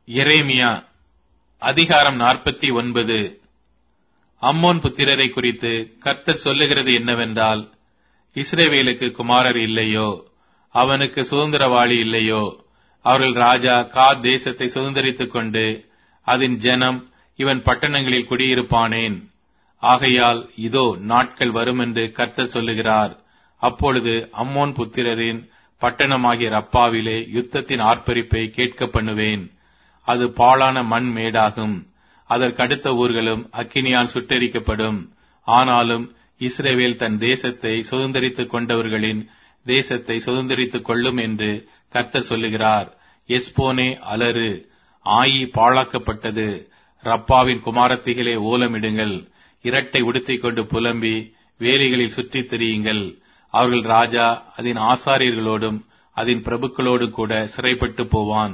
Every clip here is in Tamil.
எரேமியா அதிகாரம் நாற்பத்தி ஒன்பது அம்மோன் புத்திரரை குறித்து கர்த்தர் சொல்லுகிறது என்னவென்றால் இஸ்ரேவேலுக்கு குமாரர் இல்லையோ அவனுக்கு சுதந்திரவாளி இல்லையோ அவர்கள் ராஜா காத் தேசத்தை சுதந்திரித்துக் கொண்டு அதன் ஜனம் இவன் பட்டணங்களில் குடியிருப்பானேன் ஆகையால் இதோ நாட்கள் வரும் என்று கர்த்தர் சொல்லுகிறார் அப்பொழுது அம்மோன் புத்திரரின் பட்டணமாகிய ரப்பாவிலே யுத்தத்தின் ஆர்ப்பரிப்பை கேட்க பண்ணுவேன் அது பாழான மண் மேடாகும் அதற்கடுத்த ஊர்களும் அக்கினியால் சுட்டெரிக்கப்படும் ஆனாலும் இஸ்ரேவேல் தன் தேசத்தை சுதந்திரித்துக் கொண்டவர்களின் தேசத்தை சுதந்திரித்துக் கொள்ளும் என்று கர்த்தர் சொல்லுகிறார் எஸ்போனே அலறு ஆயி பாழாக்கப்பட்டது ரப்பாவின் குமாரத்திகளே ஓலமிடுங்கள் இரட்டை உடுத்திக் கொண்டு புலம்பி வேலிகளில் சுற்றித் திரியுங்கள் அவர்கள் ராஜா அதன் ஆசாரியர்களோடும் அதன் பிரபுக்களோடும் கூட சிறைப்பட்டு போவான்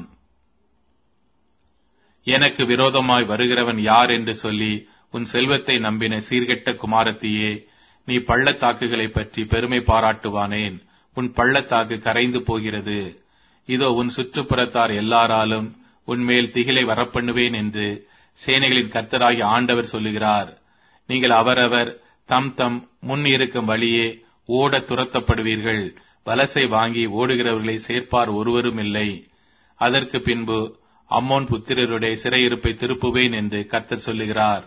எனக்கு விரோதமாய் வருகிறவன் யார் என்று சொல்லி உன் செல்வத்தை நம்பின சீர்கெட்ட குமாரத்தியே நீ பள்ளத்தாக்குகளை பற்றி பெருமை பாராட்டுவானேன் உன் பள்ளத்தாக்கு கரைந்து போகிறது இதோ உன் சுற்றுப்புறத்தார் எல்லாராலும் உன்மேல் திகிலை வரப்பண்ணுவேன் என்று சேனைகளின் கர்த்தராகி ஆண்டவர் சொல்லுகிறார் நீங்கள் அவரவர் தம் தம் முன் இருக்கும் வழியே ஓட துரத்தப்படுவீர்கள் வலசை வாங்கி ஓடுகிறவர்களை சேர்ப்பார் ஒருவரும் இல்லை அதற்கு பின்பு அம்மோன் புத்திரருடைய சிறையிருப்பை திருப்புவேன் என்று கர்த்தர் சொல்லுகிறார்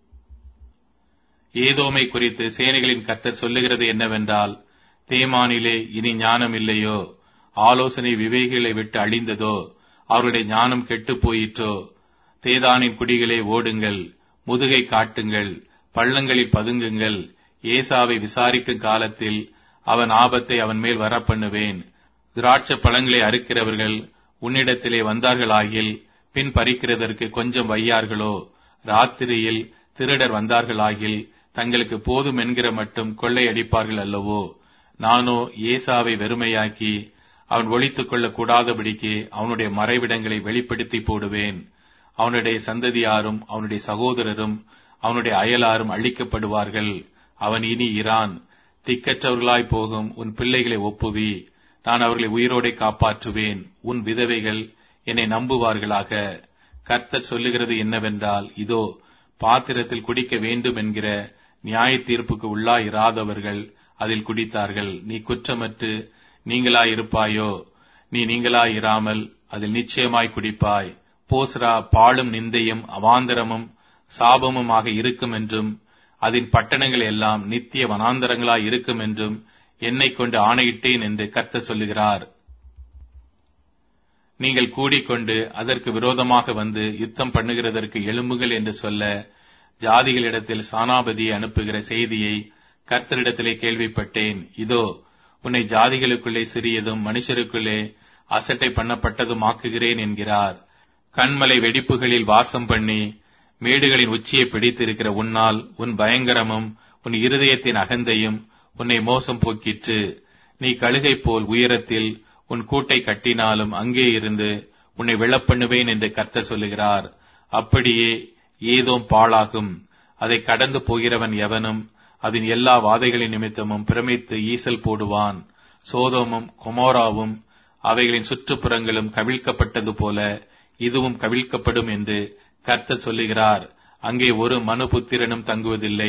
ஏதோமை குறித்து சேனைகளின் கர்த்தர் சொல்லுகிறது என்னவென்றால் தேமானிலே இனி ஞானம் இல்லையோ ஆலோசனை விவேகிகளை விட்டு அழிந்ததோ அவருடைய ஞானம் கெட்டுப் போயிற்றோ தேதானின் குடிகளே ஓடுங்கள் முதுகை காட்டுங்கள் பள்ளங்களில் பதுங்குங்கள் ஏசாவை விசாரிக்கும் காலத்தில் அவன் ஆபத்தை அவன் மேல் வரப்பண்ணுவேன் திராட்ச பழங்களை அறுக்கிறவர்கள் உன்னிடத்திலே வந்தார்களாகில் பின் பறிக்கிறதற்கு கொஞ்சம் வையார்களோ ராத்திரியில் திருடர் வந்தார்களாகில் தங்களுக்கு போதும் என்கிற மட்டும் கொள்ளையடிப்பார்கள் அல்லவோ நானோ ஏசாவை வெறுமையாக்கி அவன் ஒழித்துக் கொள்ளக் கூடாதபடிக்கு அவனுடைய மறைவிடங்களை வெளிப்படுத்தி போடுவேன் அவனுடைய சந்ததியாரும் அவனுடைய சகோதரரும் அவனுடைய அயலாரும் அழிக்கப்படுவார்கள் அவன் இனி இரான் திக்கற்றவர்களாய் போகும் உன் பிள்ளைகளை ஒப்புவி நான் அவர்களை உயிரோடை காப்பாற்றுவேன் உன் விதவைகள் என்னை நம்புவார்களாக கர்த்தர் சொல்லுகிறது என்னவென்றால் இதோ பாத்திரத்தில் குடிக்க வேண்டும் என்கிற நியாய தீர்ப்புக்கு உள்ளாயிராதவர்கள் அதில் குடித்தார்கள் நீ குற்றமற்று நீங்களாயிருப்பாயோ நீ நீங்களாயிராமல் அதில் நிச்சயமாய் குடிப்பாய் போஸ்ரா பாழும் நிந்தையும் அவாந்தரமும் சாபமுமாக இருக்கும் என்றும் அதன் பட்டணங்கள் எல்லாம் நித்திய வனாந்தரங்களாய் இருக்கும் என்றும் என்னை கொண்டு ஆணையிட்டேன் என்று கர்த்த சொல்லுகிறார் நீங்கள் கூடிக்கொண்டு அதற்கு விரோதமாக வந்து யுத்தம் பண்ணுகிறதற்கு எழும்புகள் என்று சொல்ல ஜாதிகளிடத்தில் சானாபதியை அனுப்புகிற செய்தியை கர்த்தரிடத்திலே கேள்விப்பட்டேன் இதோ உன்னை ஜாதிகளுக்குள்ளே சிறியதும் மனுஷருக்குள்ளே அசட்டை பண்ணப்பட்டதும் ஆக்குகிறேன் என்கிறார் கண்மலை வெடிப்புகளில் வாசம் பண்ணி மேடுகளின் உச்சியை பிடித்திருக்கிற உன்னால் உன் பயங்கரமும் உன் இருதயத்தின் அகந்தையும் உன்னை மோசம் போக்கிற்று நீ கழுகை போல் உயரத்தில் உன் கூட்டை கட்டினாலும் அங்கே இருந்து உன்னை விழப்பண்ணுவேன் என்று கர்த்தர் சொல்லுகிறார் அப்படியே ஏதோம் பாழாகும் அதை கடந்து போகிறவன் எவனும் அதன் எல்லா வாதைகளின் நிமித்தமும் பிரமித்து ஈசல் போடுவான் சோதோமும் கொமோராவும் அவைகளின் சுற்றுப்புறங்களும் கவிழ்க்கப்பட்டது போல இதுவும் கவிழ்க்கப்படும் என்று கர்த்தர் சொல்லுகிறார் அங்கே ஒரு மனு புத்திரனும் தங்குவதில்லை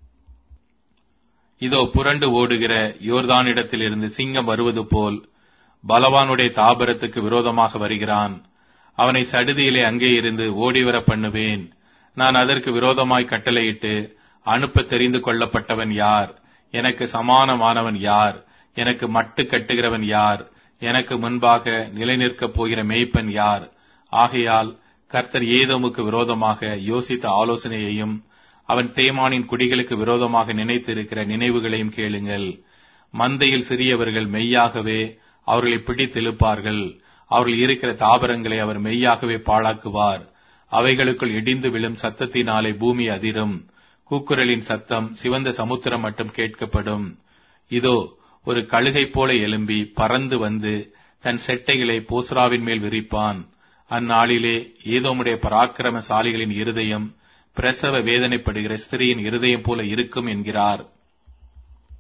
இதோ புரண்டு ஓடுகிற யோர்தானிடத்திலிருந்து சிங்கம் வருவது போல் பலவானுடைய தாபரத்துக்கு விரோதமாக வருகிறான் அவனை சடுதியிலே அங்கே இருந்து ஓடிவர பண்ணுவேன் நான் அதற்கு விரோதமாய் கட்டளையிட்டு அனுப்ப தெரிந்து கொள்ளப்பட்டவன் யார் எனக்கு சமானமானவன் யார் எனக்கு மட்டு கட்டுகிறவன் யார் எனக்கு முன்பாக நிலைநிற்கப் போகிற மேய்ப்பன் யார் ஆகையால் கர்த்தர் ஏதோமுக்கு விரோதமாக யோசித்த ஆலோசனையையும் அவன் தேமானின் குடிகளுக்கு விரோதமாக நினைத்திருக்கிற நினைவுகளையும் கேளுங்கள் மந்தையில் சிறியவர்கள் மெய்யாகவே அவர்களை பிடித்தெழுப்பார்கள் அவர்கள் இருக்கிற தாவரங்களை அவர் மெய்யாகவே பாழாக்குவார் அவைகளுக்குள் இடிந்து விழும் சத்தத்தினாலே பூமி அதிரும் கூக்குரலின் சத்தம் சிவந்த சமுத்திரம் மட்டும் கேட்கப்படும் இதோ ஒரு கழுகை போல எழும்பி பறந்து வந்து தன் செட்டைகளை போஸ்ராவின் மேல் விரிப்பான் அந்நாளிலே ஏதோமுடைய பராக்கிரமசாலிகளின் இருதயம் பிரசவ வேதனைப்படுகிற ஸ்திரீயின் இருதயம் போல இருக்கும் என்கிறார்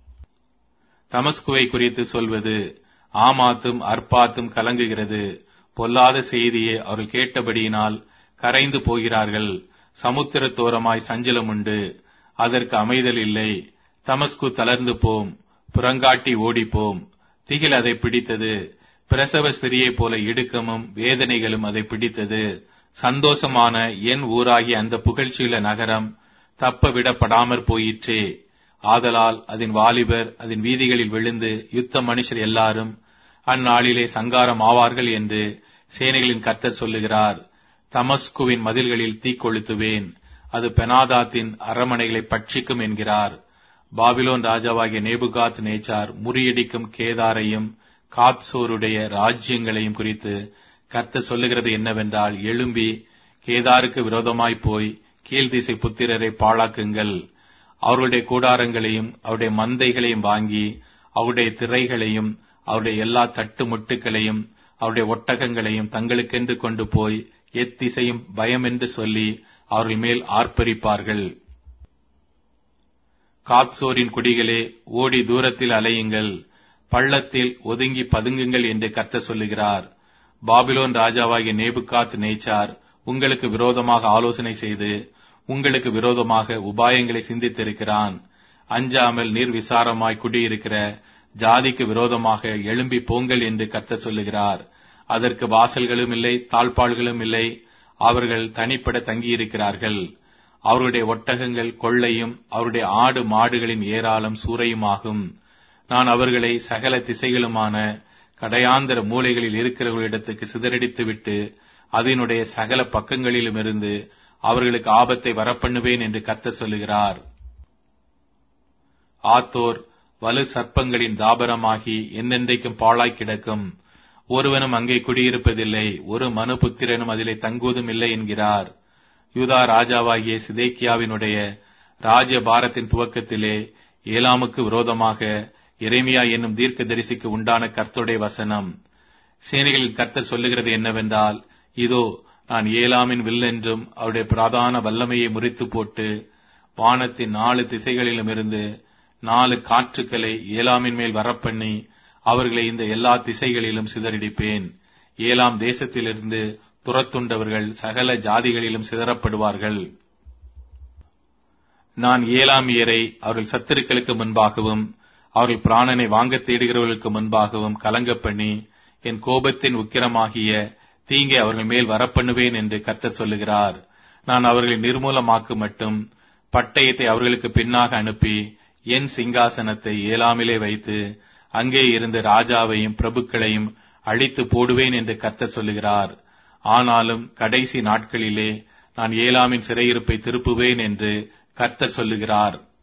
தமஸ்குவை குறித்து சொல்வது ஆமாத்தும் அர்ப்பாத்தும் கலங்குகிறது பொல்லாத செய்தியை அவர்கள் கேட்டபடியினால் கரைந்து போகிறார்கள் சமுத்திரத்தோரமாய் சஞ்சலம் உண்டு அதற்கு அமைதல் இல்லை தமஸ்கு தளர்ந்து போம் புறங்காட்டி ஓடிப்போம் திகில் அதை பிடித்தது பிரசவ ஸ்திரியைப் போல இடுக்கமும் வேதனைகளும் அதை பிடித்தது சந்தோஷமான என் ஊராகிய அந்த புகழ்ச்சியுள்ள நகரம் தப்ப விடப்படாமற் போயிற்றே ஆதலால் அதன் வாலிபர் அதன் வீதிகளில் விழுந்து யுத்த மனுஷர் எல்லாரும் அந்நாளிலே சங்காரம் ஆவார்கள் என்று சேனைகளின் கர்த்தர் சொல்லுகிறார் தமஸ்குவின் மதில்களில் தீக்கொளுத்துவேன் அது பெனாதாத்தின் அரமனைகளை பட்சிக்கும் என்கிறார் பாபிலோன் ராஜாவாகிய நேபுகாத் நேச்சார் முறியடிக்கும் கேதாரையும் காத்சோருடைய ராஜ்யங்களையும் குறித்து கர்த்தர் சொல்லுகிறது என்னவென்றால் எழும்பி கேதாருக்கு விரோதமாய் போய் கீழ்திசை புத்திரரை பாழாக்குங்கள் அவர்களுடைய கூடாரங்களையும் அவருடைய மந்தைகளையும் வாங்கி அவருடைய திரைகளையும் அவருடைய எல்லா தட்டு முட்டுகளையும் அவருடைய ஒட்டகங்களையும் தங்களுக்கென்று கொண்டு போய் எத்திசையும் பயம் என்று சொல்லி அவர்கள் மேல் ஆர்ப்பரிப்பார்கள் காத்சோரின் குடிகளே ஓடி தூரத்தில் அலையுங்கள் பள்ளத்தில் ஒதுங்கி பதுங்குங்கள் என்று கத்த சொல்லுகிறார் பாபிலோன் ராஜாவாகிய நேபுகாத் நேச்சார் உங்களுக்கு விரோதமாக ஆலோசனை செய்து உங்களுக்கு விரோதமாக உபாயங்களை சிந்தித்திருக்கிறான் அஞ்சாமல் நீர் விசாரமாய் குடியிருக்கிற ஜாதிக்கு விரோதமாக எழும்பி போங்கள் என்று கத்த சொல்லுகிறார் அதற்கு வாசல்களும் இல்லை தாழ்பாள்களும் இல்லை அவர்கள் தனிப்பட தங்கியிருக்கிறார்கள் அவருடைய ஒட்டகங்கள் கொள்ளையும் அவருடைய ஆடு மாடுகளின் ஏராளம் சூறையுமாகும் நான் அவர்களை சகல திசைகளுமான கடையாந்தர மூலைகளில் இருக்கிறவர்களிடத்துக்கு சிதறடித்துவிட்டு அதனுடைய சகல பக்கங்களிலுமிருந்து அவர்களுக்கு ஆபத்தை வரப்பண்ணுவேன் என்று கத்த சொல்லுகிறார் ஆத்தோர் வலு சர்ப்பங்களின் தாபரமாகி என்னென்றைக்கும் பாழாய் கிடக்கும் ஒருவனும் அங்கே குடியிருப்பதில்லை ஒரு மனு புத்திரனும் அதிலே தங்குவதும் இல்லை என்கிறார் யூதா ராஜாவாகிய சிதேக்கியாவினுடைய ராஜ்ய பாரத்தின் துவக்கத்திலே ஏலாமுக்கு விரோதமாக எரேமியா என்னும் தீர்க்க தரிசிக்கு உண்டான கர்த்தருடைய வசனம் சேனைகளில் கர்த்தர் சொல்லுகிறது என்னவென்றால் இதோ நான் ஏலாமின் வில்லென்றும் அவருடைய பிரதான வல்லமையை முறித்து போட்டு வானத்தின் நாலு திசைகளிலும் இருந்து நாலு காற்றுக்களை ஏலாமின் மேல் வரப்பண்ணி அவர்களை இந்த எல்லா திசைகளிலும் சிதறடிப்பேன் ஏலாம் தேசத்திலிருந்து துரத்துண்டவர்கள் சகல ஜாதிகளிலும் சிதறப்படுவார்கள் நான் ஏலாமியரை அவர்கள் சத்துருக்களுக்கு முன்பாகவும் அவர்கள் பிராணனை வாங்க தேடுகிறவர்களுக்கு முன்பாகவும் கலங்க பண்ணி என் கோபத்தின் உக்கிரமாகிய தீங்கை அவர்கள் மேல் வரப்பண்ணுவேன் என்று கர்த்தர் சொல்லுகிறார் நான் அவர்களை நிர்மூலமாக்கு மட்டும் பட்டயத்தை அவர்களுக்கு பின்னாக அனுப்பி என் சிங்காசனத்தை ஏலாமிலே வைத்து அங்கே இருந்த ராஜாவையும் பிரபுக்களையும் அழித்து போடுவேன் என்று கர்த்தர் சொல்லுகிறார் ஆனாலும் கடைசி நாட்களிலே நான் ஏலாமின் சிறையிருப்பை திருப்புவேன் என்று கர்த்தர் சொல்லுகிறார்